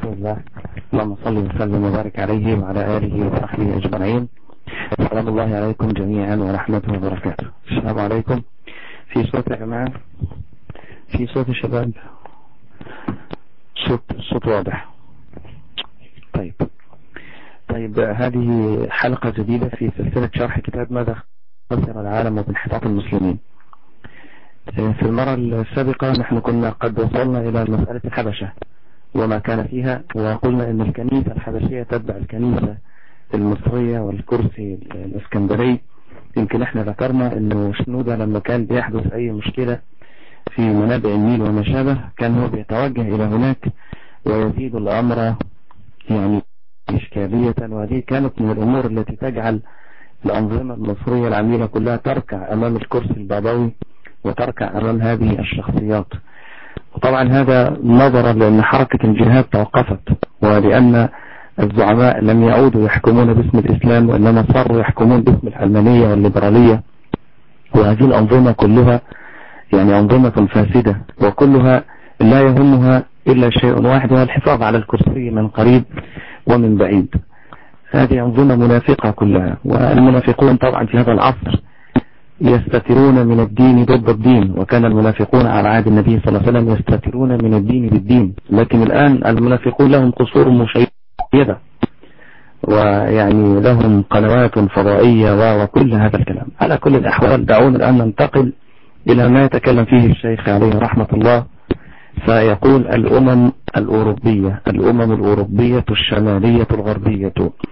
رسول الله اللهم صل وسلم وبارك عليه وعلى آله وصحبه أجمعين السلام الله عليكم جميعا ورحمته وبركاته السلام عليكم في صوت يا جماعة في صوت يا شباب صوت صوت واضح طيب طيب هذه حلقة جديدة في سلسلة شرح كتاب ماذا خسر العالم وبانحطاط المسلمين في المرة السابقة نحن كنا قد وصلنا إلى مسألة الحبشة وما كان فيها وقلنا أن الكنيسة الحبشية تتبع الكنيسة المصرية والكرسي الاسكندري يمكن احنا ذكرنا انه شنودة لما كان بيحدث اي مشكلة في منابع النيل وما شابه كان هو بيتوجه الى هناك ويزيد الامر يعني اشكالية وهذه كانت من الامور التي تجعل الانظمة المصرية العميلة كلها تركع امام الكرسي البابوي وتركع امام هذه الشخصيات وطبعا هذا نظرا لان حركة الجهاد توقفت ولان الزعماء لم يعودوا يحكمون باسم الإسلام وإنما صاروا يحكمون باسم العلمانية والليبرالية وهذه الأنظمة كلها يعني أنظمة فاسدة وكلها لا يهمها إلا شيء واحد وهو الحفاظ على الكرسي من قريب ومن بعيد هذه أنظمة منافقة كلها والمنافقون طبعا في هذا العصر يستترون من الدين ضد الدين وكان المنافقون على عهد النبي صلى الله عليه وسلم يستترون من الدين بالدين لكن الآن المنافقون لهم قصور مشيدة يدا ويعني لهم قنوات فضائية وكل هذا الكلام على كل الأحوال دعونا الآن ننتقل إلى ما يتكلم فيه الشيخ عليه رحمة الله فيقول الأمم الأوروبية الأمم الأوروبية الشمالية الغربية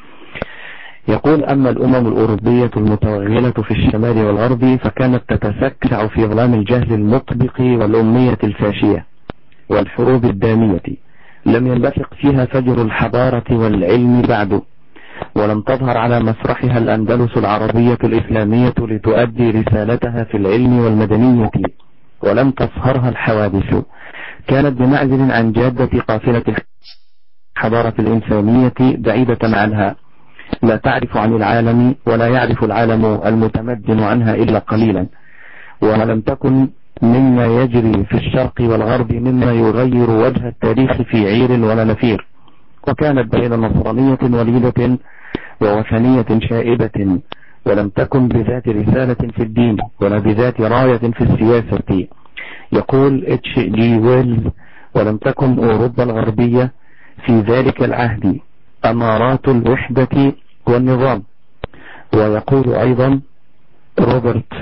يقول أما الأمم الأوروبية المتوغلة في الشمال والغرب فكانت تتسكع في ظلام الجهل المطبق والأمية الفاشية والحروب الدامية لم ينبثق فيها فجر الحضارة والعلم بعد ولم تظهر على مسرحها الأندلس العربية الإسلامية لتؤدي رسالتها في العلم والمدنية ولم تصهرها الحوادث كانت بمعزل عن جادة قافلة الحضارة الإنسانية بعيدة عنها لا تعرف عن العالم ولا يعرف العالم المتمدن عنها إلا قليلا ولم تكن مما يجري في الشرق والغرب مما يغير وجه التاريخ في عير ولا نفير وكانت بين نصرانية وليدة ووثنية شائبة ولم تكن بذات رسالة في الدين ولا بذات راية في السياسة يقول اتش جي ويلز ولم تكن أوروبا الغربية في ذلك العهد أمارات الوحدة والنظام ويقول أيضا روبرت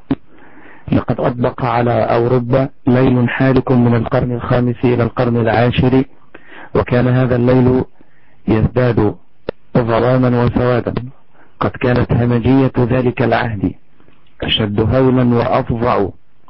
لقد أطبق على أوروبا ليل حالك من القرن الخامس إلى القرن العاشر وكان هذا الليل يزداد ظلاما وسوادا قد كانت همجية ذلك العهد أشد هولا وأفظع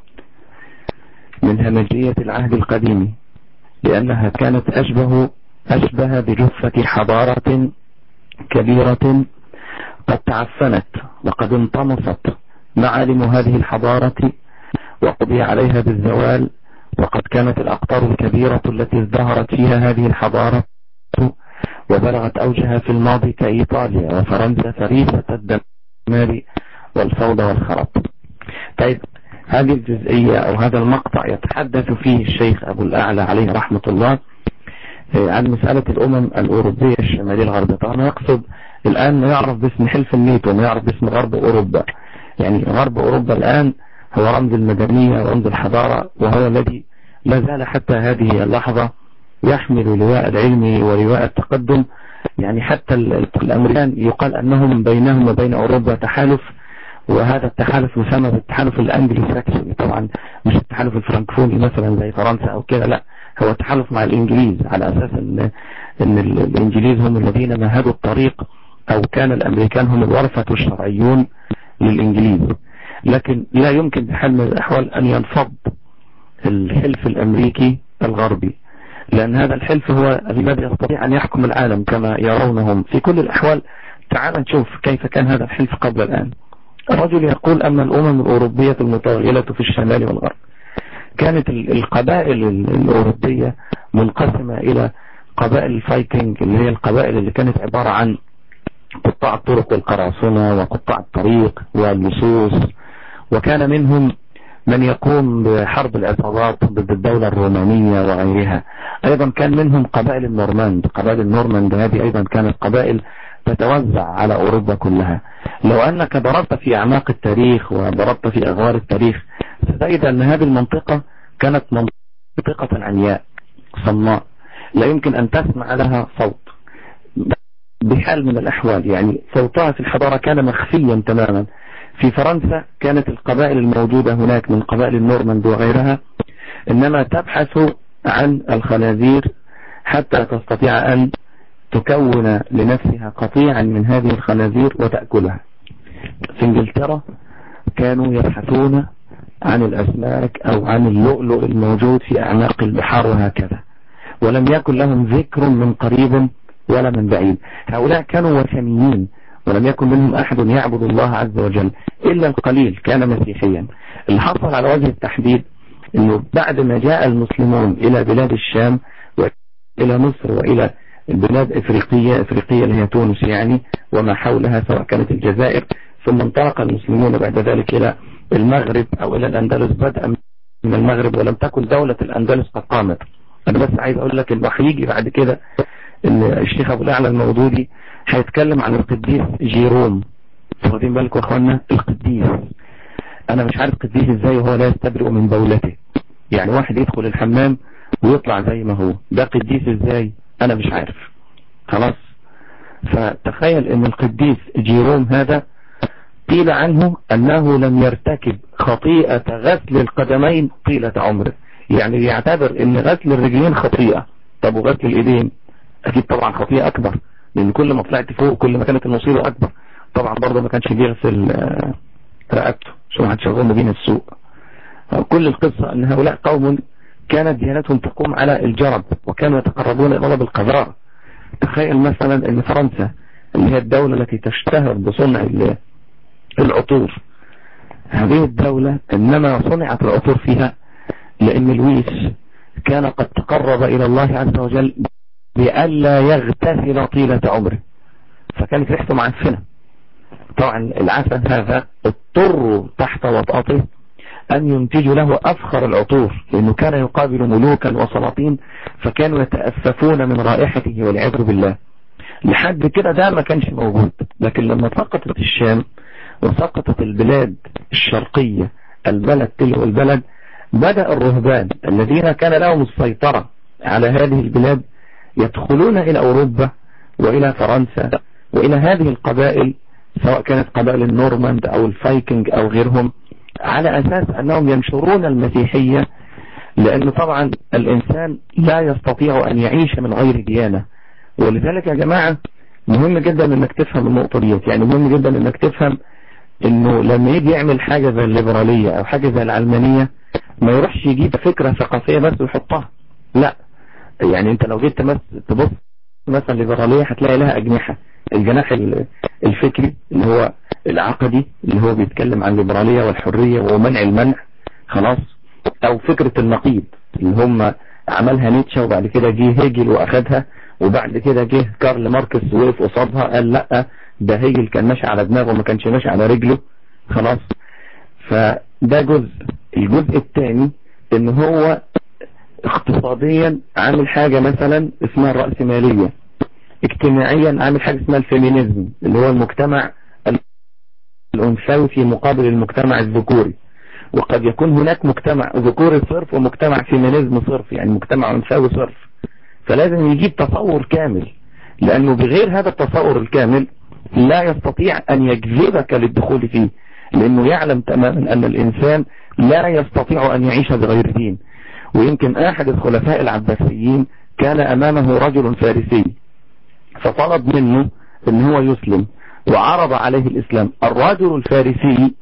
من همجية العهد القديم لأنها كانت أشبه أشبه بجثة حضارة كبيرة قد تعفنت وقد انطمست معالم هذه الحضارة وقضي عليها بالزوال وقد كانت الأقطار الكبيرة التي ازدهرت فيها هذه الحضارة وبلغت أوجها في الماضي كإيطاليا وفرنسا فريسة الدمار والفوضى والخراب طيب هذه الجزئية أو هذا المقطع يتحدث فيه الشيخ أبو الأعلى عليه رحمة الله عن مسألة الأمم الأوروبية الشمالية الغربية طبعا يقصد الآن ما يعرف باسم حلف النيتو ما يعرف باسم غرب أوروبا يعني غرب أوروبا الآن هو رمز المدنية ورمز الحضارة وهو الذي لا زال حتى هذه اللحظة يحمل لواء العلم ولواء التقدم يعني حتى الأمريكان يقال أنهم بينهم وبين أوروبا تحالف وهذا التحالف يسمى بالتحالف الأنجلو ساكسوني طبعا مش التحالف الفرنكفوني مثلا زي فرنسا أو كده لا هو التحالف مع الإنجليز على أساس أن, إن الإنجليز هم الذين مهدوا الطريق أو كان الأمريكان هم الورثة الشرعيون للإنجليز لكن لا يمكن بحال من الأحوال أن ينفض الحلف الأمريكي الغربي لأن هذا الحلف هو الذي يستطيع أن يحكم العالم كما يرونهم في كل الأحوال تعال نشوف كيف كان هذا الحلف قبل الآن الرجل يقول أن الأمم الأوروبية المتوغلة في الشمال والغرب كانت القبائل الأوروبية منقسمة إلى قبائل الفايكنج اللي هي القبائل اللي كانت عبارة عن قطاع الطرق والقراصنة وقطاع الطريق واللصوص وكان منهم من يقوم بحرب العصابات ضد الدولة الرومانية وغيرها ايضا كان منهم قبائل النورماند قبائل النورماند هذه ايضا كانت قبائل تتوزع على اوروبا كلها لو انك ضربت في اعماق التاريخ وضربت في اغوار التاريخ ستجد ان هذه المنطقة كانت منطقة عمياء صماء لا يمكن ان تسمع لها صوت بحال من الاحوال يعني صوتها في الحضارة كان مخفيا تماما في فرنسا كانت القبائل الموجودة هناك من قبائل النورماند وغيرها انما تبحث عن الخنازير حتى تستطيع ان تكون لنفسها قطيعا من هذه الخنازير وتأكلها في انجلترا كانوا يبحثون عن الأسماك أو عن اللؤلؤ الموجود في أعماق البحار وهكذا ولم يكن لهم ذكر من قريب ولا من بعيد هؤلاء كانوا وثنيين ولم يكن منهم أحد يعبد الله عز وجل إلا القليل كان مسيحيا اللي حصل على وجه التحديد أنه بعد ما جاء المسلمون إلى بلاد الشام وإلى مصر وإلى البلاد افريقية افريقية اللي هي تونس يعني وما حولها سواء كانت الجزائر ثم انطلق المسلمون بعد ذلك الى المغرب او الى الاندلس بدءا من المغرب ولم تكن دولة الاندلس قد قامت انا بس عايز اقول لك انه هيجي بعد كده ان الشيخ ابو الاعلى الموجودي هيتكلم عن القديس جيروم واخدين بالكم يا اخوانا القديس انا مش عارف قديس ازاي وهو لا يستبرئ من بولته يعني واحد يدخل الحمام ويطلع زي ما هو ده قديس ازاي انا مش عارف خلاص فتخيل ان القديس جيروم هذا قيل عنه انه لم يرتكب خطيئة غسل القدمين طيلة عمره يعني يعتبر ان غسل الرجلين خطيئة طب وغسل الايدين اكيد طبعا خطيئة اكبر لان كل ما طلعت فوق كل ما كانت المصيبة اكبر طبعا برضه ما كانش بيغسل رقبته شو ما هتشغلنا بين السوق كل القصة ان هؤلاء قوم كانت ديانتهم تقوم على الجرب وكانوا يتقربون إلى الله بالقذارة تخيل مثلا ان فرنسا اللي هي الدولة التي تشتهر بصنع العطور هذه الدولة انما صنعت العطور فيها لان لويس كان قد تقرب الى الله عز وجل بألا يغتسل طيلة عمره فكانت ريحته معفنة طبعا العسل هذا اضطروا تحت وطأته أن ينتجوا له أفخر العطور لأنه كان يقابل ملوكا وسلاطين فكانوا يتأسفون من رائحته والعياذ بالله لحد كده ده ما كانش موجود لكن لما سقطت الشام وسقطت البلاد الشرقية البلد تلو البلد بدأ الرهبان الذين كان لهم السيطرة على هذه البلاد يدخلون إلى أوروبا وإلى فرنسا وإلى هذه القبائل سواء كانت قبائل النورماند أو الفايكنج أو غيرهم على أساس أنهم ينشرون المسيحية لأن طبعا الإنسان لا يستطيع أن يعيش من غير ديانة ولذلك يا جماعة مهم جدا أنك تفهم النقطة دي يعني مهم جدا أنك تفهم أنه لما يجي يعمل حاجة زي الليبرالية أو حاجة زي العلمانية ما يروحش يجيب فكرة ثقافية بس ويحطها لا يعني انت لو جيت تبص مثلا ليبرالية هتلاقي لها أجنحة الجناح الفكري اللي هو العقدي اللي هو بيتكلم عن الليبرالية والحرية ومنع المنع خلاص او فكرة النقيض اللي هم عملها نيتشه وبعد كده جه هيجل واخدها وبعد كده جه كارل ماركس وقف قصادها قال لا ده هيجل كان ماشي على دماغه ما كانش ماشي على رجله خلاص فده جزء الجزء الثاني ان هو اقتصاديا عامل حاجة مثلا اسمها الرأسمالية اجتماعيا عامل حاجة اسمها الفيمينيزم اللي هو المجتمع الأنثوي في مقابل المجتمع الذكوري وقد يكون هناك مجتمع ذكوري صرف ومجتمع فيمينيزم صرف يعني مجتمع أنثوي صرف فلازم يجيب تصور كامل لأنه بغير هذا التصور الكامل لا يستطيع أن يجذبك للدخول فيه لأنه يعلم تماما أن الإنسان لا يستطيع أن يعيش بغير دين ويمكن أحد الخلفاء العباسيين كان أمامه رجل فارسي فطلب منه أن هو يسلم وعرض عليه الإسلام الرجل الفارسي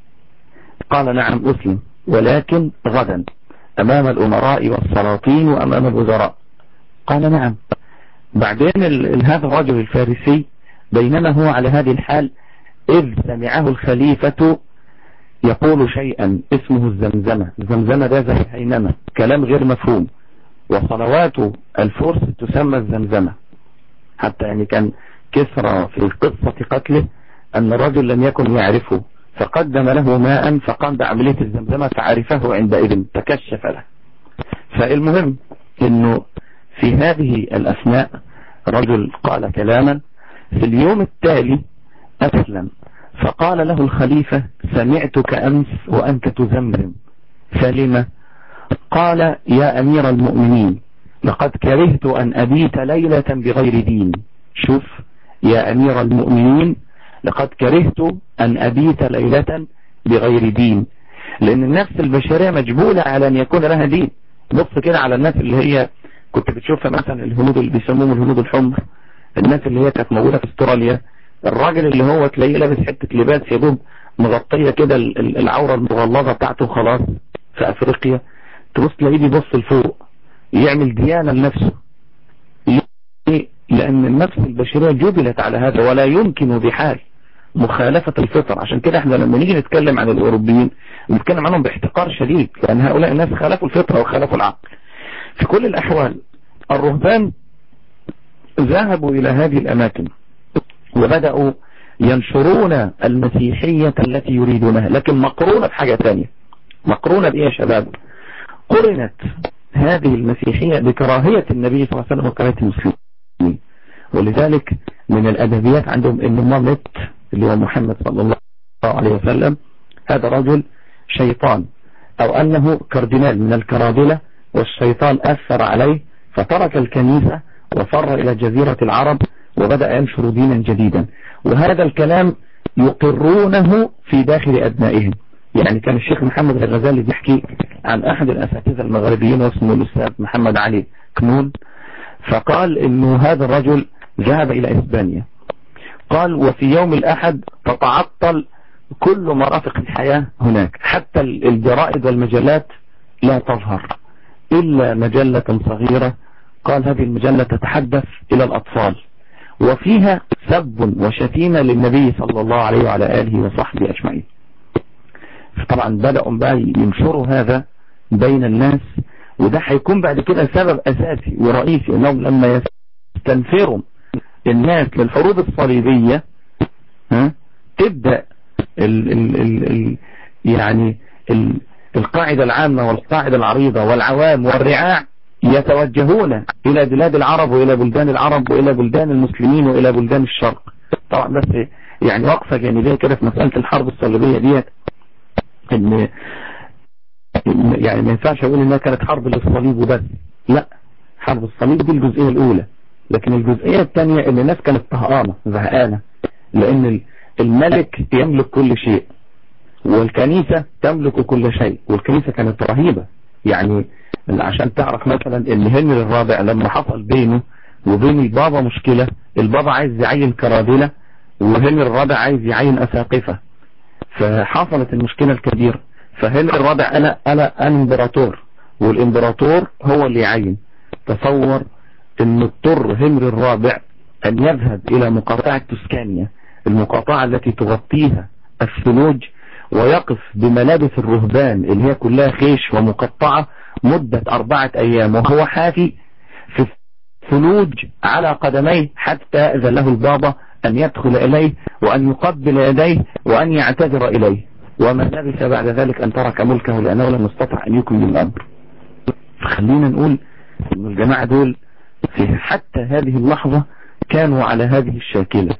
قال نعم أسلم ولكن غدا أمام الأمراء والسلاطين وأمام الوزراء قال نعم بعدين هذا الرجل الفارسي بينما هو على هذه الحال إذ سمعه الخليفة يقول شيئا اسمه الزمزمة الزمزمة ده زي حينما كلام غير مفهوم وصلوات الفرس تسمى الزمزمة حتى يعني كان كسرى في قصة قتله أن الرجل لم يكن يعرفه فقدم له ماء فقام بعملية الزمزمة فعرفه عندئذ تكشف له فالمهم انه في هذه الاثناء رجل قال كلاما في اليوم التالي اسلم فقال له الخليفة سمعتك امس وانت تزمزم فلم قال يا امير المؤمنين لقد كرهت ان ابيت ليلة بغير دين شوف يا امير المؤمنين لقد كرهت ان ابيت ليلة بغير دين لان النفس البشرية مجبولة على ان يكون لها دين بص كده على الناس اللي هي كنت بتشوفها مثلا الهنود اللي بيسموهم الهنود الحمر الناس اللي هي كانت موجودة في استراليا الراجل اللي هو تلاقيه لابس حتة لباس يا دوب مغطية كده العورة المغلظة بتاعته خلاص في افريقيا تبص تلاقيه بيبص لفوق يعمل ديانة لنفسه ليه؟ لان النفس البشرية جبلت على هذا ولا يمكن بحال مخالفة الفطر عشان كده احنا لما نيجي نتكلم عن الاوروبيين نتكلم عنهم باحتقار شديد لان هؤلاء الناس خالفوا الفطرة وخالفوا العقل في كل الاحوال الرهبان ذهبوا الى هذه الاماكن وبدأوا ينشرون المسيحية التي يريدونها لكن مقرونة بحاجة ثانية مقرونة بإيه يا شباب قرنت هذه المسيحية بكراهية النبي صلى الله عليه وسلم وكراهية المسلمين ولذلك من الأدبيات عندهم إن مامت اللي هو محمد صلى الله عليه وسلم هذا رجل شيطان أو أنه كاردينال من الكرادلة والشيطان أثر عليه فترك الكنيسة وفر إلى جزيرة العرب وبدأ ينشر دينا جديدا وهذا الكلام يقرونه في داخل أبنائهم يعني كان الشيخ محمد الغزالي بيحكي عن أحد الأساتذة المغربيين واسمه الأستاذ محمد علي كنون فقال إنه هذا الرجل ذهب إلى إسبانيا قال وفي يوم الأحد تتعطل كل مرافق الحياة هناك حتى الجرائد والمجلات لا تظهر إلا مجلة صغيرة قال هذه المجلة تتحدث إلى الأطفال وفيها سب وشتيمة للنبي صلى الله عليه وعلى آله وصحبه أجمعين طبعا بدأوا بقى ينشروا هذا بين الناس وده هيكون بعد كده سبب أساسي ورئيسي انهم لما يستنفروا الناس للحروب الصليبية ها تبدأ ال ال ال ال يعني ال القاعدة العامة والقاعدة العريضة والعوام والرعاع يتوجهون إلى بلاد العرب وإلى بلدان العرب وإلى بلدان المسلمين وإلى بلدان الشرق طبعا بس يعني وقفة جانبية كده في مسألة الحرب الصليبية ديت ان يعني ما ينفعش اقول انها كانت حرب للصليب وبس لا حرب الصليب دي الجزئية الاولى لكن الجزئية الثانية ان الناس كانت طهقانة زهقانة لان الملك يملك كل شيء والكنيسة تملك كل شيء والكنيسة كانت رهيبة يعني عشان تعرف مثلا ان هنري الرابع لما حصل بينه وبين البابا مشكلة البابا عايز يعين كرادلة وهنري الرابع عايز يعين اساقفة فحصلت المشكلة الكبيرة فهنري الرابع انا انا امبراطور والامبراطور هو اللي يعين تصور ان اضطر هنري الرابع ان يذهب الى مقاطعة توسكانيا المقاطعة التي تغطيها الثلوج ويقف بملابس الرهبان اللي هي كلها خيش ومقطعة مدة أربعة أيام وهو حافي في الثلوج على قدميه حتى إذا له البابا أن يدخل إليه وأن يقبل يديه وأن يعتذر إليه وما لبث بعد ذلك أن ترك ملكه لأنه لم يستطع أن يكمل الأمر خلينا نقول أن الجماعة دول في حتى هذه اللحظة كانوا على هذه الشاكلة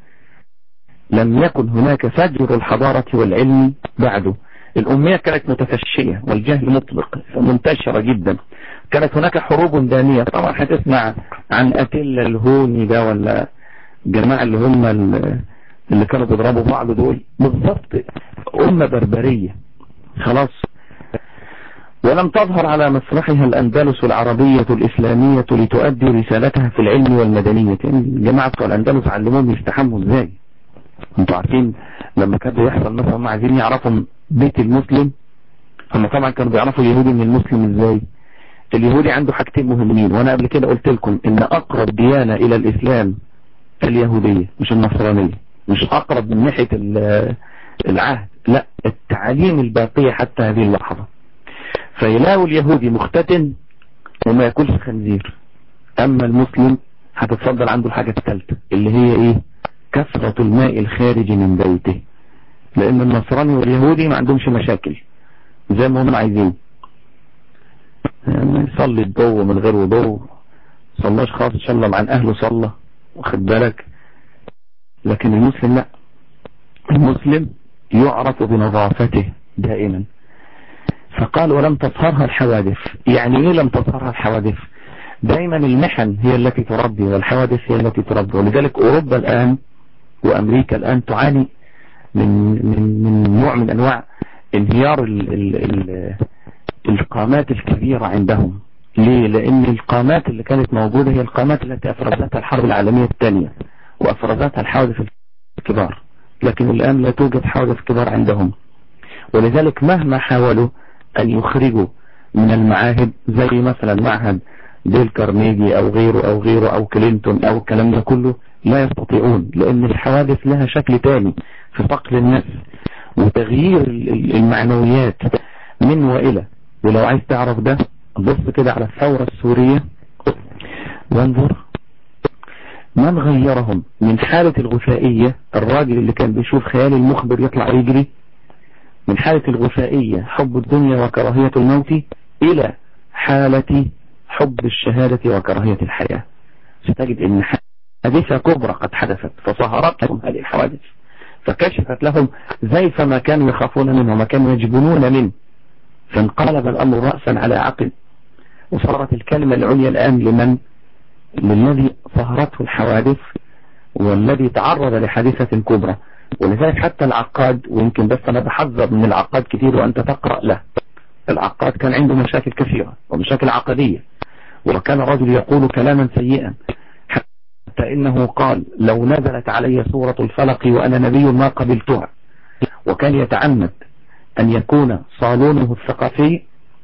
لم يكن هناك فجر الحضارة والعلم بعده الأمية كانت متفشية والجهل مطلق منتشرة جدا كانت هناك حروب دانية طبعا هتسمع عن أتيلا الهوني ده ولا جماعة اللي هم اللي كانوا بيضربوا بعض دول بالضبط أمة بربرية خلاص ولم تظهر على مسرحها الأندلس العربية الإسلامية لتؤدي رسالتها في العلم والمدنية يعني جماعة بتوع الأندلس علموهم يستحموا ازاي انتوا عارفين لما كان بيحصل مثلا هم عايزين يعرفوا بيت المسلم هم طبعا كانوا بيعرفوا اليهودي من المسلم ازاي اليهودي عنده حاجتين مهمين وانا قبل كده قلت لكم ان اقرب ديانة الى الاسلام اليهودية مش النصرانية مش اقرب من ناحية العهد لا التعاليم الباقية حتى هذه اللحظة فيلاقوا اليهودي مختتن وما ياكلش خنزير اما المسلم هتتفضل عنده الحاجة الثالثة اللي هي ايه كثرة الماء الخارج من بيته لان النصراني واليهودي ما عندهمش مشاكل زي ما هم عايزين يعني يصلي الضوء من غير وضوء صلاش خالص ان شاء الله عن اهله صلى واخد بالك لكن المسلم لا المسلم يعرف بنظافته دائما فقال ولم تظهرها الحوادث يعني ايه لم تظهرها الحوادث دائما المحن هي التي تربي والحوادث هي التي تربي ولذلك اوروبا الان وامريكا الان تعاني من من من نوع من انواع انهيار ال ال ال القامات الكبيرة عندهم ليه لان القامات اللي كانت موجودة هي القامات التي افرزتها الحرب العالمية الثانية وافرزتها الحوادث الكبار لكن الان لا توجد حوادث كبار عندهم ولذلك مهما حاولوا ان يخرجوا من المعاهد زي مثلا معهد ديل كارنيجي او غيره او غيره او كلينتون او الكلام ده كله لا يستطيعون لان الحوادث لها شكل تاني في صقل النفس وتغيير المعنويات من والى ولو عايز تعرف ده بص كده على الثورة السورية وانظر من غيرهم من حالة الغثائية الراجل اللي كان بيشوف خيال المخبر يطلع يجري من حالة الغثائية حب الدنيا وكراهية الموت إلى حالة حب الشهادة وكراهية الحياة ستجد ان حادثة كبرى قد حدثت فصهرت لهم هذه الحوادث فكشفت لهم زيف ما كانوا يخافون منه وما كانوا يجبنون منه فانقلب الأمر رأسا على عقل وصارت الكلمة العليا الآن لمن للذي ظهرته الحوادث والذي تعرض لحادثة كبرى ولذلك حتى العقاد ويمكن بس أنا بحذر من العقاد كثير وأنت تقرأ له العقاد كان عنده مشاكل كثيرة ومشاكل عقدية وكان رجل يقول كلاما سيئا حتى إنه قال لو نزلت علي سورة الفلق وأنا نبي ما قبلتها وكان يتعمد أن يكون صالونه الثقافي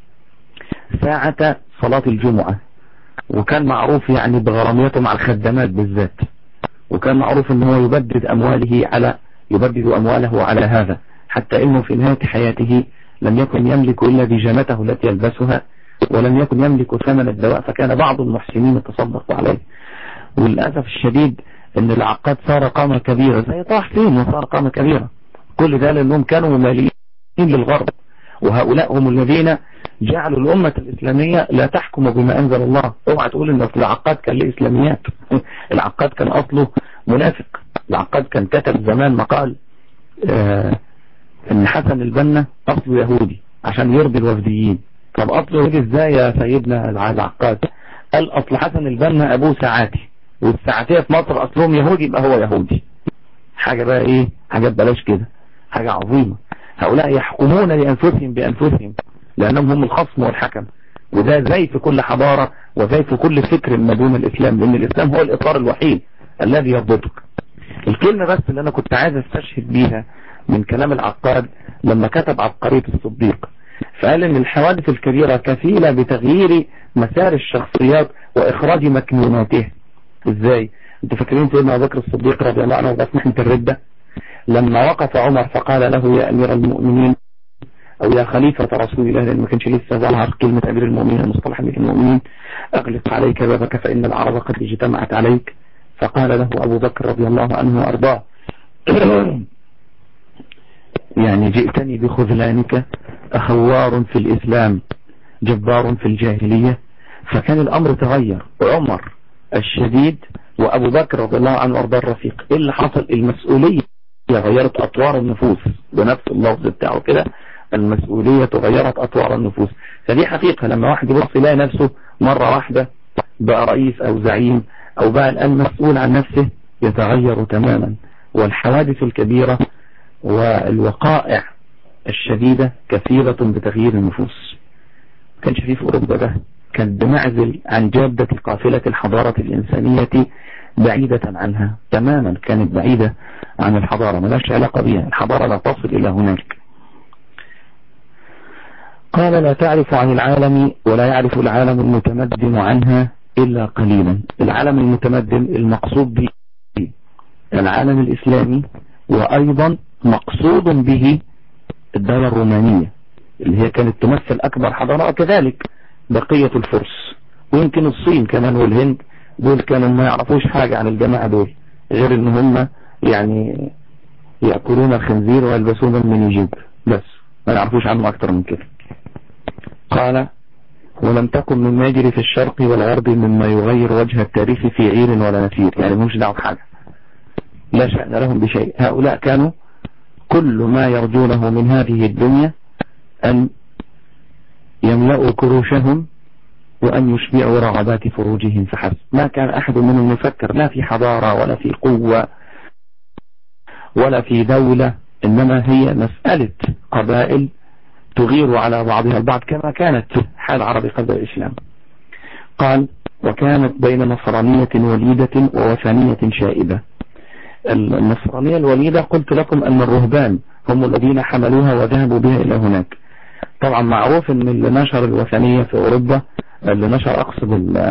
ساعة صلاة الجمعة وكان معروف يعني بغراميته مع الخدمات بالذات وكان معروف أنه يبدد أمواله على يبدد أمواله على هذا حتى أنه في نهاية حياته لم يكن يملك إلا بيجامته التي يلبسها ولم يكن يملك ثمن الدواء فكان بعض المحسنين يتصدق عليه وللأسف الشديد أن العقاد صار قامة كبيرة زي طه حسين وصار قامة كبيرة كل ده لأنهم كانوا مماليين للغرب وهؤلاء هم الذين جعلوا الأمة الإسلامية لا تحكم بما أنزل الله اوعى تقول ان العقاد كان له إسلاميات العقاد كان أصله منافق العقاد كان كتب زمان مقال آه ان حسن البنا أصله يهودي عشان يرضي الوفديين طب أصله يهودي ازاي يا سيدنا العقاد قال أصل حسن البنا أبوه ساعاتي والساعاتية في مصر أصلهم يهودي يبقى هو يهودي حاجة بقى ايه حاجات بلاش كده حاجة عظيمة هؤلاء يحكمون لأنفسهم بأنفسهم لأنهم هم الخصم والحكم وده زي في كل حضارة وزي في كل فكر ما دون الإسلام لأن الإسلام هو الإطار الوحيد الذي يضبطك الكلمة بس اللي أنا كنت عايز استشهد بيها من كلام العقاد لما كتب عبقرية الصديق فقال ان الحوادث الكبيرة كفيلة بتغيير مسار الشخصيات واخراج مكنوناتها ازاي انت فاكرين سيدنا ابو بكر الصديق رضي الله عنه وقت محنة الردة لما وقف عمر فقال له يا امير المؤمنين او يا خليفة رسول الله لان ما كانش لسه ظهر كلمة امير المؤمنين مصطلح امير المؤمنين اغلق عليك بابك فان العرب قد اجتمعت عليك فقال له ابو بكر رضي الله عنه وارضاه يعني جئتني بخذلانك أخوار في الإسلام جبار في الجاهلية فكان الأمر تغير عمر الشديد وأبو بكر رضي الله عنه وارضاه الرفيق إيه اللي حصل المسؤولية غيرت أطوار النفوس بنفس اللفظ بتاعه كده المسؤولية غيرت أطوار النفوس فدي حقيقة لما واحد يبص يلاقي نفسه مرة واحدة بقى رئيس أو زعيم أو بقى الآن مسؤول عن نفسه يتغير تماما والحوادث الكبيرة والوقائع الشديدة كثيرة بتغيير النفوس كانش فيه في أوروبا ده كان بمعزل عن جادة قافلة الحضارة الإنسانية بعيدة عنها تماما كانت بعيدة عن الحضارة ملاش علاقة بها الحضارة لا تصل إلى هناك قال لا تعرف عن العالم ولا يعرف العالم المتمدن عنها إلا قليلا العالم المتمدن المقصود به العالم الإسلامي وأيضا مقصود به الدولة الرومانية اللي هي كانت تمثل أكبر حضارة كذلك بقية الفرس ويمكن الصين كمان والهند دول كانوا ما يعرفوش حاجة عن الجماعة دول غير ان هم يعني يأكلون الخنزير ويلبسون من يجيب بس ما يعرفوش عنه أكتر من كده قال ولم تكن مما يجري في الشرق والغرب مما يغير وجه التاريخ في عير ولا نفير يعني مش دعوة حاجة لا شأن لهم بشيء هؤلاء كانوا كل ما يرجونه من هذه الدنيا أن يملأوا كروشهم وأن يشبعوا رغبات فروجهم فحسب ما كان أحد منهم يفكر لا في حضارة ولا في قوة ولا في دولة إنما هي مسألة قبائل تغير على بعضها البعض كما كانت حال عرب قبل الإسلام قال وكانت بين نصرانية وليدة ووثنية شائبة النصرانية الوليدة قلت لكم أن الرهبان هم الذين حملوها وذهبوا بها إلى هناك طبعا معروف أن اللي نشر الوثنية في أوروبا اللي نشر أقصد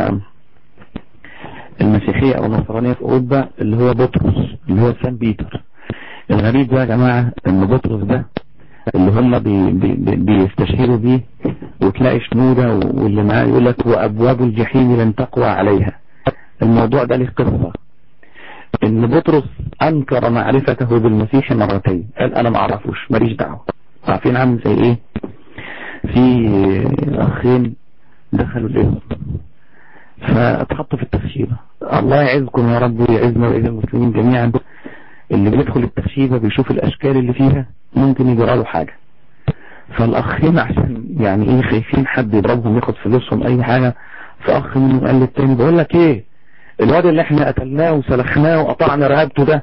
المسيحية أو النصرانية في أوروبا اللي هو بطرس اللي هو سان بيتر الغريب ده يا جماعة أن بطرس ده اللي هم بي بي بيستشهروا بيه وتلاقي شنودة واللي معاه يقول لك وأبواب الجحيم لن تقوى عليها الموضوع ده له قصة ان بطرس انكر معرفته بالمسيح مرتين قال انا ما اعرفوش ماليش دعوه عارفين عامل زي ايه في اخين دخلوا الاسم فاتحطوا في التخشيبة الله يعزكم يا رب ويعزنا ويعز المسلمين جميعا اللي بيدخل التخشيبة بيشوف الاشكال اللي فيها ممكن يجرى له حاجة فالاخين عشان يعني ايه خايفين حد يضربهم ياخد فلوسهم اي حاجة فاخ منهم قال للتاني بقول لك ايه الواد اللي احنا قتلناه وسلخناه وقطعنا رقبته ده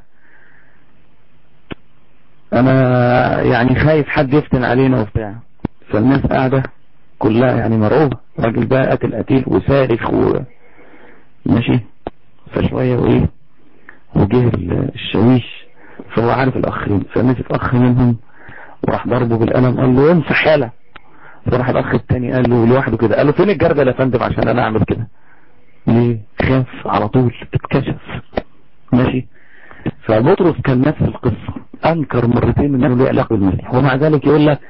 انا يعني خايف حد يفتن علينا وبتاع فالناس قاعدة كلها يعني مرعوبة راجل بقى قتل قتيل وصارخ و ماشي فشوية وايه وجه الشويش فهو عارف الاخرين فمسك اخ منهم وراح ضربه بالقلم قال له امسح يالا فراح الاخ التاني قال له لوحده كده قال له فين الجردل يا فندم عشان انا اعمل كده ليه خاف على طول اتكشف ماشي فبطرس كان نفس القصة انكر مرتين انه له علاقة بالمسيح ومع ذلك يقول لك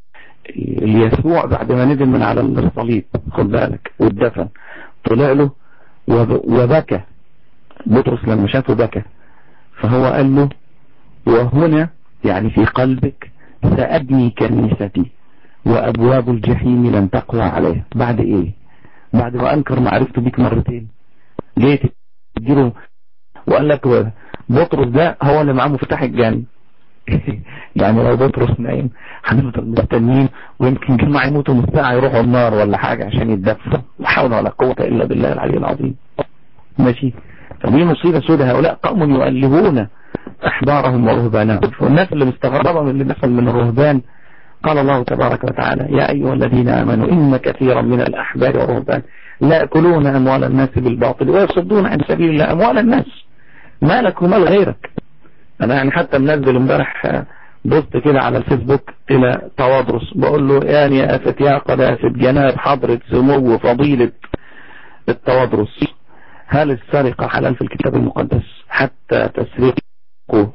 اليسوع بعد ما نزل من على الصليب خد بالك والدفن طلع له وبكى بطرس لما شافه بكى فهو قال له وهنا يعني في قلبك سأبني كنيستي وأبواب الجحيم لن تقوى عليها بعد ايه بعد ما انكر معرفته بيك مرتين ليه تديله وقال لك بطرس ده هو اللي معاه مفتاح الجنة يعني لو بطرس نايم هنفضل مستنيين ويمكن جماعة يموتوا من الساعة يروحوا النار ولا حاجة عشان يتدفوا لا حول ولا قوة إلا بالله العلي العظيم ماشي فدي مصيبة سودة هؤلاء قوم يؤلهون أحبارهم ورهبانهم والناس اللي مستغربة من اللي بيحصل من الرهبان قال الله تبارك وتعالى يا أيها الذين آمنوا إن كثيرا من الأحبار والرهبان لا يأكلون أموال الناس بالباطل ويصدون عن سبيل الله أموال الناس مالك ومال غيرك أنا يعني حتى منزل امبارح بوست كده على الفيسبوك إلى توادرس بقول له يعني يا أفت يا قداسة جناب حضرة سمو فضيلة التوادرس هل السرقة حلال في الكتاب المقدس حتى تسرقه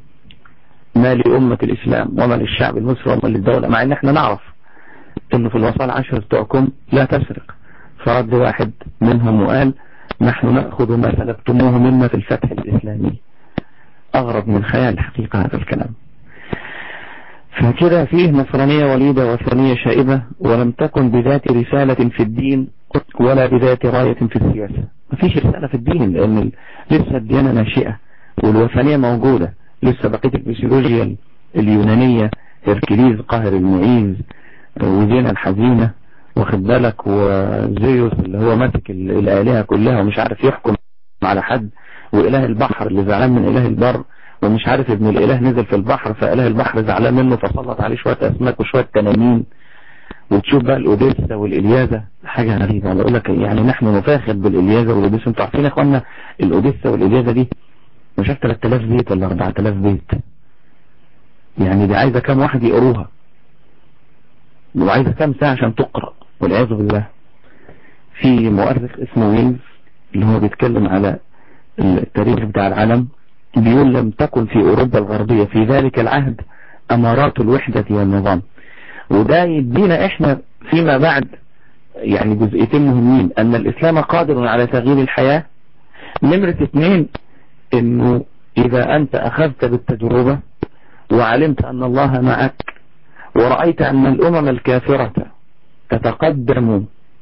ما لأمة الإسلام وما للشعب المصري وما للدولة مع ان احنا نعرف انه في الوصال العشر بتوعكم لا تسرق فرد واحد منهم وقال نحن نأخذ ما سلبتموه منا في الفتح الإسلامي أغرب من خيال حقيقة هذا الكلام فكده فيه نصرانية وليدة وثنية شائبة ولم تكن بذات رسالة في الدين ولا بذات راية في السياسة ما فيش رسالة في الدين لأن لسه الديانة ناشئة والوثنية موجودة لسه بقية الفسيولوجيا اليونانية هركليز قاهر المعيز وزينة الحزينة واخد بالك وزيوس اللي هو ماسك الآلهة كلها ومش عارف يحكم على حد وإله البحر اللي زعلان من إله البر ومش عارف ابن الإله نزل في البحر فإله البحر زعلان منه فسلط عليه شوية أسماك وشوية تنانين وتشوف بقى الأوديسة والإلياذة حاجة غريبة أنا أقول لك يعني نحن نفاخر بالإلياذة والأوديسة انتوا عارفين يا إخوانا الأوديسة والإلياذة دي مش عارف 3000 بيت ولا 4000 بيت يعني دي عايزة كام واحد يقروها وعايزة كام ساعة عشان تقرأ والعياذ بالله في مؤرخ اسمه وينز اللي هو بيتكلم على التاريخ بتاع العالم بيقول لم تكن في أوروبا الغربية في ذلك العهد أمارات الوحدة والنظام وده يدينا احنا فيما بعد يعني جزئيتين مهمين أن الإسلام قادر على تغيير الحياة نمرة اثنين انه اذا انت اخذت بالتجربة وعلمت أن الله معك ورأيت أن الأمم الكافرة تتقدم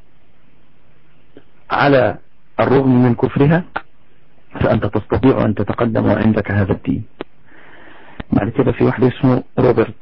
على الرغم من كفرها فأنت تستطيع أن تتقدم وعندك هذا الدين بعد كده في واحد اسمه روبرت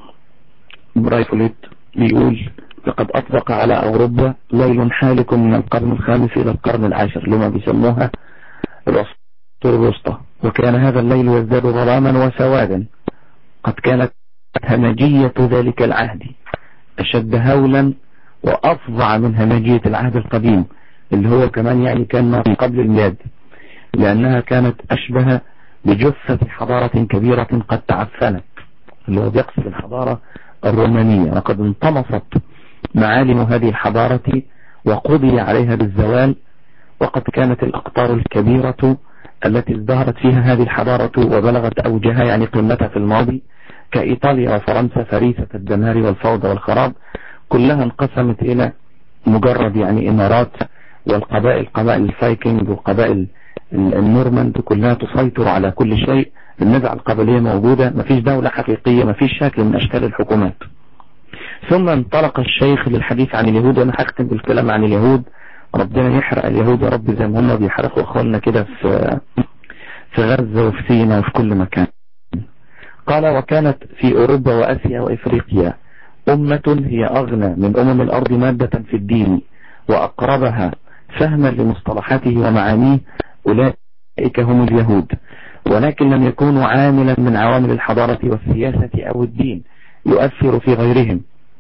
برايفوليت بيقول لقد أطبق على أوروبا ليل حالك من القرن الخامس إلى القرن العاشر لما بيسموها العصور الوسطى وكان هذا الليل يزداد ظلاما وسوادا قد كانت همجية ذلك العهد أشد هولا وأفظع من همجية العهد القديم اللي هو كمان يعني كان ما قبل الميلاد لأنها كانت أشبه بجثة حضارة كبيرة قد تعفنت اللي هو بيقصد الحضارة الرومانية وقد انطمست معالم هذه الحضارة وقضي عليها بالزوال وقد كانت الأقطار الكبيرة التي ازدهرت فيها هذه الحضارة وبلغت أوجها يعني قمتها في الماضي كإيطاليا وفرنسا فريسة الدمار والفوضى والخراب كلها انقسمت إلى مجرد يعني إمارات والقبائل قبائل الفايكنج وقبائل النورماند كلها تسيطر على كل شيء النزعة القبلية موجودة مفيش دولة حقيقية مفيش شكل من أشكال الحكومات ثم انطلق الشيخ للحديث عن اليهود وانا هختم بالكلام عن اليهود ربنا يحرق اليهود يا رب زي ما هم بيحرقوا اخواننا كده في في غزة وفي سينا وفي كل مكان قال وكانت في اوروبا واسيا وافريقيا امة هي اغنى من امم الارض مادة في الدين واقربها فهما لمصطلحاته ومعانيه اولئك هم اليهود ولكن لم يكونوا عاملا من عوامل الحضارة والسياسة او الدين يؤثر في غيرهم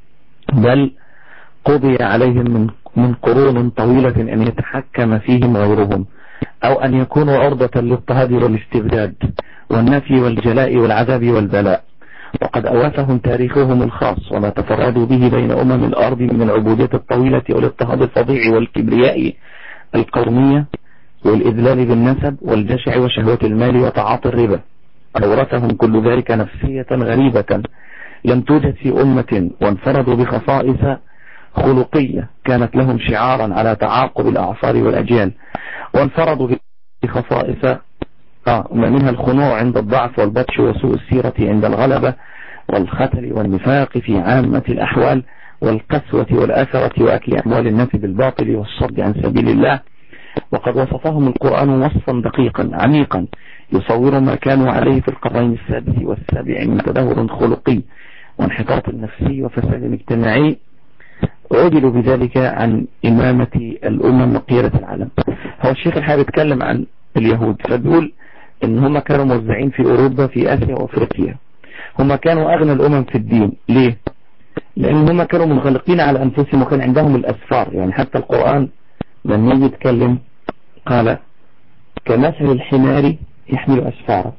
بل قضي عليهم من من قرون طويلة أن يتحكم فيهم غيرهم أو أن يكونوا عرضة للطهد والاستبداد والنفي والجلاء والعذاب والبلاء وقد أوافهم تاريخهم الخاص وما تفردوا به بين أمم الأرض من العبودية الطويلة والاضطهاد الفظيع والكبرياء القومية والإذلال بالنسب والجشع وشهوة المال وتعاطي الربا أورثهم كل ذلك نفسية غريبة لم توجد في أمة وانفردوا بخصائص خلقية كانت لهم شعارا على تعاقب الأعصار والأجيال وانفردوا بخصائص آه منها الخنوع عند الضعف والبطش وسوء السيرة عند الغلبة والختل والنفاق في عامة الأحوال والقسوة والأثرة وأكل أموال الناس بالباطل والصد عن سبيل الله وقد وصفهم القرآن وصفا دقيقا عميقا يصور ما كانوا عليه في القرنين السادس والسابع من تدهور خلقي وانحطاط نفسي وفساد اجتماعي عدلوا بذلك عن إمامة الأمم وقيرة العالم هو الشيخ الحابب يتكلم عن اليهود فبيقول ان هم كانوا موزعين في اوروبا في اسيا وافريقيا هم كانوا اغنى الامم في الدين ليه لان هم كانوا منغلقين على انفسهم وكان عندهم الاسفار يعني حتى القرآن لما يجي يتكلم قال كمثل الحمار يحمل اسفارا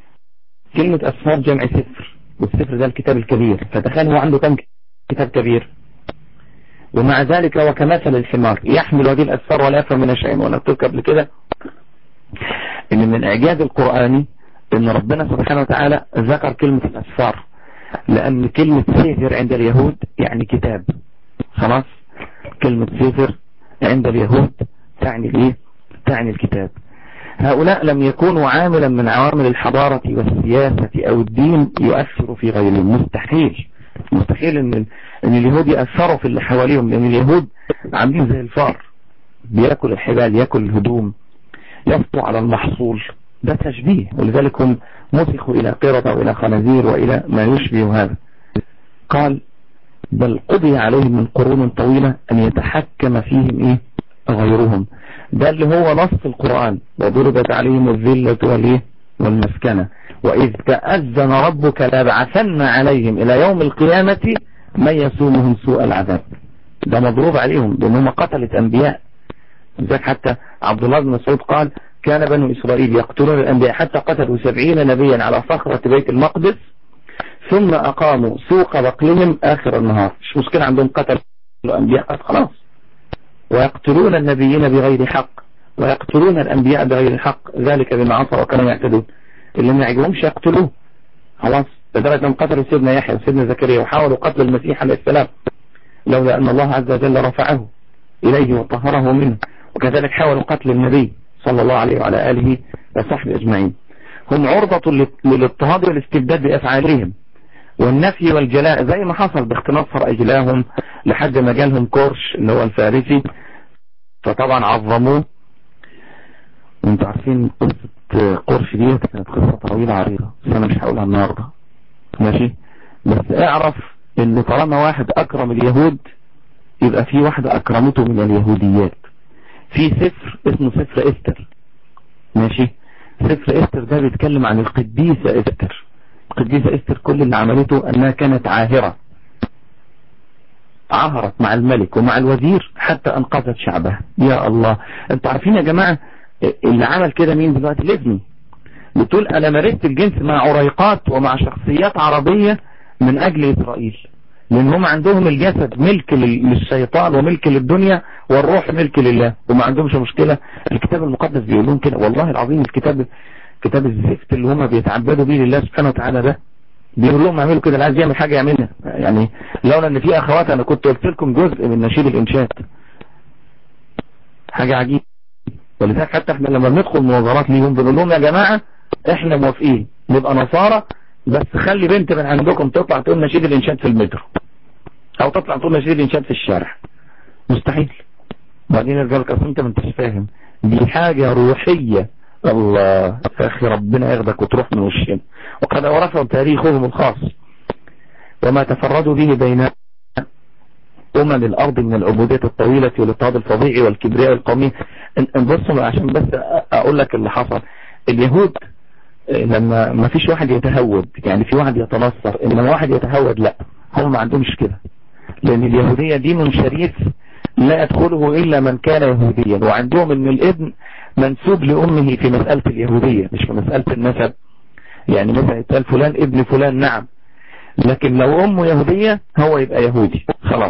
كلمة اسفار جمع سفر والسفر ده الكتاب الكبير فتخيل هو عنده كم كتاب كبير ومع ذلك هو كمثل الحمار يحمل هذه الأسفار ولا يفهم من شيء وانا قلت قبل كده ان من اعجاز القرآني ان ربنا سبحانه وتعالى ذكر كلمة الأسفار لأن كلمة سيفر عند اليهود يعني كتاب خلاص كلمة سيفر عند اليهود تعني ايه تعني الكتاب هؤلاء لم يكونوا عاملا من عوامل الحضارة والسياسة او الدين يؤثر في غيرهم مستحيل مستحيل ان, إن اليهود يأثروا في اللي حواليهم لان اليهود عاملين زي الفار بياكل الحبال ياكل الهدوم يسطو على المحصول ده تشبيه ولذلك هم مسخوا الى قردة والى خنازير والى ما يشبه هذا قال بل قضي عليهم من قرون طويلة ان يتحكم فيهم ايه غيرهم ده اللي هو نص القرآن وضربت عليهم الذلة والايه والمسكنة وإذ تأذن ربك لابعثن عليهم إلى يوم القيامة من يسومهم سوء العذاب ده مضروب عليهم لأنهم قتلت أنبياء ذلك حتى عبد الله بن مسعود قال كان بنو إسرائيل يقتلون الأنبياء حتى قتلوا سبعين نبيا على صخرة بيت المقدس ثم أقاموا سوق بقلهم آخر النهار مش مشكلة عندهم قتل الأنبياء خلاص ويقتلون النبيين بغير حق ويقتلون الأنبياء بغير حق ذلك بما عصوا وكانوا يعتدون اللي ما يعجبهمش يقتلوه خلاص لدرجة أنهم قتلوا سيدنا يحيى وسيدنا زكريا وحاولوا قتل المسيح عليه السلام لولا أن الله عز وجل رفعه إليه وطهره منه وكذلك حاولوا قتل النبي صلى الله عليه وعلى آله وصحبه أجمعين هم عرضة للاضطهاد والاستبداد بأفعالهم والنفي والجلاء زي ما حصل باختلاط رأيجلاهم لحد ما جالهم كورش اللي هو الفارسي فطبعا عظموه وانتوا عارفين قصة قرش دي كانت قصة طويلة عريضة بس انا مش هقولها النهاردة ماشي بس اعرف ان طالما واحد اكرم اليهود يبقى في واحدة اكرمته من اليهوديات في سفر اسمه سفر استر ماشي سفر استر ده بيتكلم عن القديسة استر القديسة استر كل اللي عملته انها كانت عاهرة عهرت مع الملك ومع الوزير حتى انقذت شعبها يا الله انتوا عارفين يا جماعة اللي عمل كده مين دلوقتي لابني بتقول انا مارست الجنس مع عريقات ومع شخصيات عربية من اجل اسرائيل لان هم عندهم الجسد ملك للشيطان وملك للدنيا والروح ملك لله وما عندهمش مشكلة الكتاب المقدس بيقول لهم كده والله العظيم الكتاب كتاب الزفت اللي هم بيتعبدوا بيه لله سبحانه وتعالى ده بيقول لهم اعملوا كده اللي عايز يعمل حاجة يعملها يعني لولا ان في اخوات انا كنت قلت لكم جزء من نشيد الانشاد حاجة عجيبة ولذلك حتى احنا لما بندخل مناظرات ليهم بنقول لهم يا جماعة احنا موافقين نبقى نصارى بس خلي بنت من عندكم تطلع تقول نشيد الانشاد في المترو او تطلع تقول نشيد الانشاد في الشارع مستحيل بعدين يرجع لك اصل انت ما انتش فاهم دي حاجة روحية الله يا اخي ربنا ياخدك وتروح من وشنا وقد اورثهم تاريخهم الخاص وما تفردوا به بين أمم الأرض من العبودية الطويلة والاضطهاد الفظيع والكبرياء القومي بصوا عشان بس أقول لك اللي حصل اليهود لما ما فيش واحد يتهود يعني في واحد يتنصر إنما واحد يتهود لا هم ما عندهمش كده لأن اليهودية دين شريف لا يدخله إلا من كان يهوديا وعندهم إن الابن منسوب لأمه في مسألة اليهودية مش في مسألة النسب يعني مثلا يتقال فلان ابن فلان نعم لكن لو أمه يهودية هو يبقى يهودي خلاص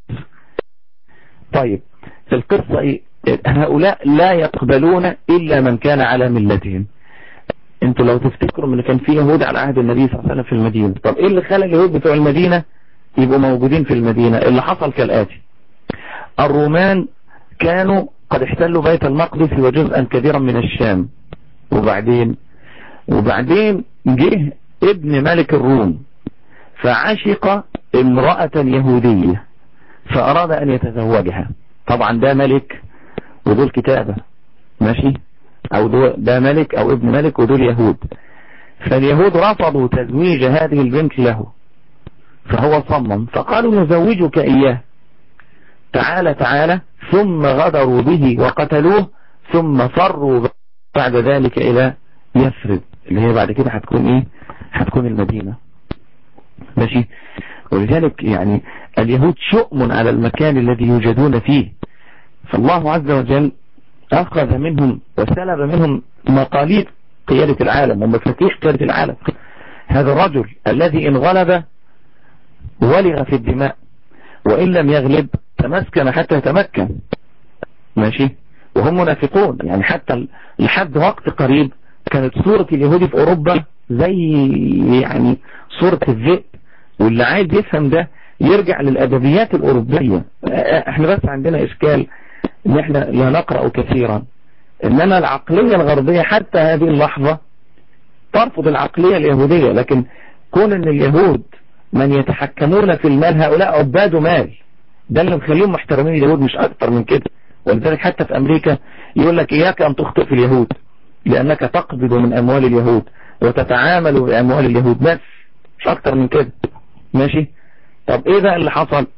طيب القصة ايه هؤلاء لا يقبلون إلا من كان على ملتهم انتوا لو تفتكروا ان كان في يهود على عهد النبي صلى الله عليه وسلم في المدينة طب ايه اللي خلى اليهود بتوع المدينة يبقوا موجودين في المدينة اللي حصل كالآتي الرومان كانوا قد احتلوا بيت المقدس وجزءا كبيرا من الشام وبعدين وبعدين جه ابن ملك الروم فعشق امرأة يهودية فأراد أن يتزوجها طبعا ده ملك ودول كتابة ماشي أو ده ملك أو ابن ملك ودول يهود فاليهود رفضوا تزويج هذه البنت له فهو صمم فقالوا نزوجك إياه تعالى تعالى ثم غدروا به وقتلوه ثم فروا بعد ذلك إلى يثرب اللي هي بعد كده هتكون إيه هتكون المدينة ماشي ولذلك يعني اليهود شؤم على المكان الذي يوجدون فيه فالله عز وجل أخذ منهم وسلب منهم مقاليد قيادة العالم ومفاتيح قيادة العالم هذا الرجل الذي إن غلب ولغ في الدماء وإن لم يغلب تمسكن حتى يتمكن ماشي وهم منافقون يعني حتى لحد وقت قريب كانت صورة اليهودي في أوروبا زي يعني صورة الذئب واللي عايز يفهم ده يرجع للأدبيات الأوروبية احنا بس عندنا إشكال ان احنا لا نقرأ كثيرا انما العقلية الغربية حتى هذه اللحظة ترفض العقلية اليهودية لكن كون ان اليهود من يتحكمون في المال هؤلاء عباد مال ده اللي مخليهم محترمين اليهود مش اكتر من كده ولذلك حتى في امريكا يقول لك اياك ان تخطئ في اليهود لانك تقبض من اموال اليهود وتتعامل باموال اليهود بس مش اكتر من كده ماشي طب ايه بقى اللي حصل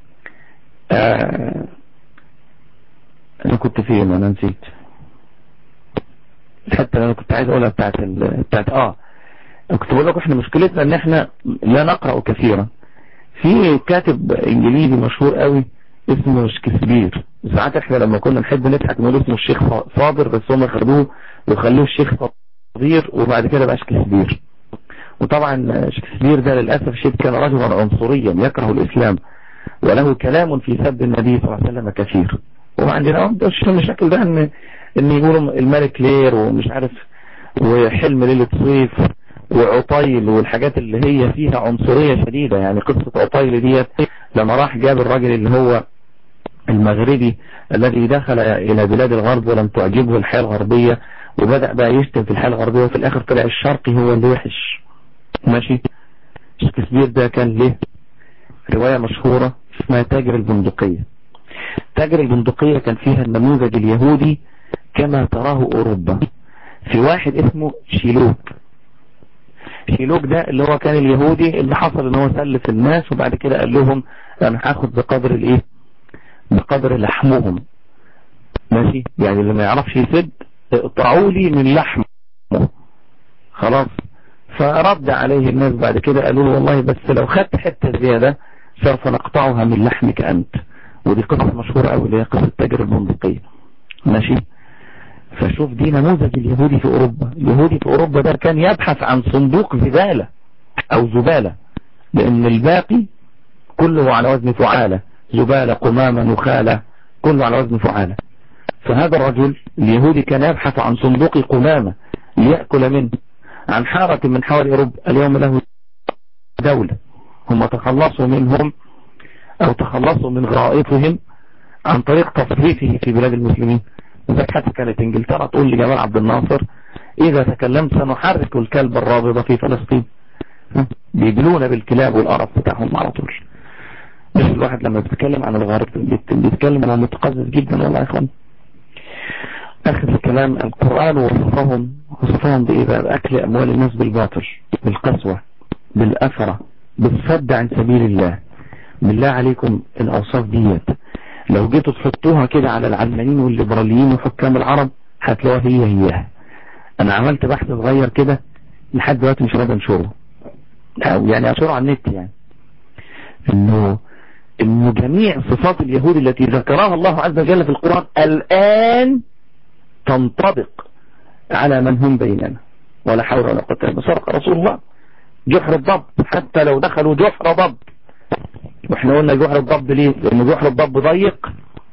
آه انا كنت فين انا نسيت حتى انا كنت عايز اقولها بتاعت ال... بتاعت اه كنت بقول لكم احنا مشكلتنا ان احنا لا نقرأ كثيرا في كاتب انجليزي مشهور قوي اسمه شكسبير ساعات احنا لما كنا نحب نضحك نقول اسمه الشيخ صابر بس هم خدوه وخلوه الشيخ صغير وبعد كده بقى شكسبير وطبعا شكسبير ده للأسف الشديد كان رجلا عنصريا يكره الإسلام وله كلام في سب النبي صلى الله عليه وسلم كثير وما عندنا مش المشاكل ده ان ان يقولوا الملك لير ومش عارف وحلم ليلة صيف وعطيل والحاجات اللي هي فيها عنصرية شديدة يعني قصة عطيل ديت لما راح جاب الراجل اللي هو المغربي الذي دخل إلى بلاد الغرب ولم تعجبه الحياة الغربية وبدأ بقى يشتم في الحالة الغربية وفي الاخر طلع الشرقي هو اللي وحش ماشي شكسبير ده كان له رواية مشهورة اسمها تاجر البندقية تاجر البندقية كان فيها النموذج اليهودي كما تراه اوروبا في واحد اسمه شيلوك شيلوك ده اللي هو كان اليهودي اللي حصل ان هو سلف الناس وبعد كده قال لهم انا هاخد بقدر الايه بقدر لحمهم ماشي يعني اللي ما يعرفش يسد اقطعوا لي من لحمه خلاص فرد عليه الناس بعد كده قالوا له والله بس لو خدت حتة زيادة سوف نقطعها من لحمك انت ودي قصة مشهورة قوي اللي هي قصة تاجر البندقية ماشي فشوف دي نموذج اليهودي في اوروبا اليهودي في اوروبا ده كان يبحث عن صندوق زبالة او زبالة لان الباقي كله على وزن فعالة زبالة قمامة نخالة كله على وزن فعالة فهذا الرجل اليهودي كان يبحث عن صندوق قمامة ليأكل منه عن حارة من حوالي أوروبا اليوم له دولة هم تخلصوا منهم أو تخلصوا من غرائفهم عن طريق تصريفه في بلاد المسلمين وذلك حتى كانت انجلترا تقول لجمال عبد الناصر اذا تكلمت سنحرك الكلب الرابضة في فلسطين بيجلونا بالكلاب والقرف بتاعهم على طول مش الواحد لما بيتكلم عن الغرب بيتكلم عن متقزز جدا والله يا اخوان اخر الكلام القرآن وصفهم وصفهم بايه بقى باكل اموال الناس بالباطل بالقسوة بالافرة بالصد عن سبيل الله بالله عليكم الاوصاف ديت لو جيتوا تحطوها كده على العلمانيين والليبراليين وحكام العرب هتلاقوها هي هيها انا عملت بحث صغير كده لحد دلوقتي مش راضي انشره او يعني انشره على النت يعني انه انه جميع صفات اليهود التي ذكرها الله عز وجل في القرآن الان تنطبق على من هم بيننا ولا حول ولا قوه الا بالله رسول الله جحر الضب حتى لو دخلوا جحر ضب واحنا قلنا جحر الضب ليه لان جحر الضب ضيق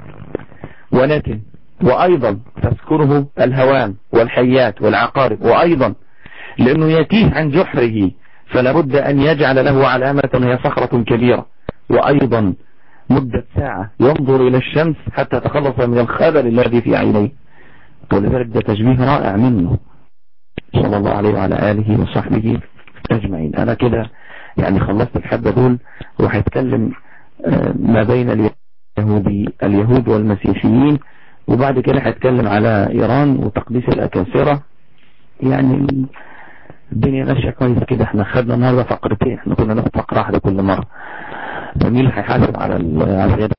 ونتن وايضا تذكره الهوام والحيات والعقارب وايضا لانه يتيه عن جحره فلا بد ان يجعل له علامة هي صخرة كبيرة وايضا مدة ساعة ينظر الى الشمس حتى يتخلص من الخبل الذي في عينيه ولذلك ده تشبيه رائع منه صلى الله عليه وعلى آله وصحبه أجمعين أنا كده يعني خلصت الحبة دول وهيتكلم ما بين اليهودي اليهود والمسيحيين وبعد كده هيتكلم على إيران وتقديس الأكاسرة يعني الدنيا ماشية كويس كده احنا خدنا النهارده فقرتين احنا كنا ناخد فقرة واحدة كل مرة مين اللي هيحاسب على الزيادة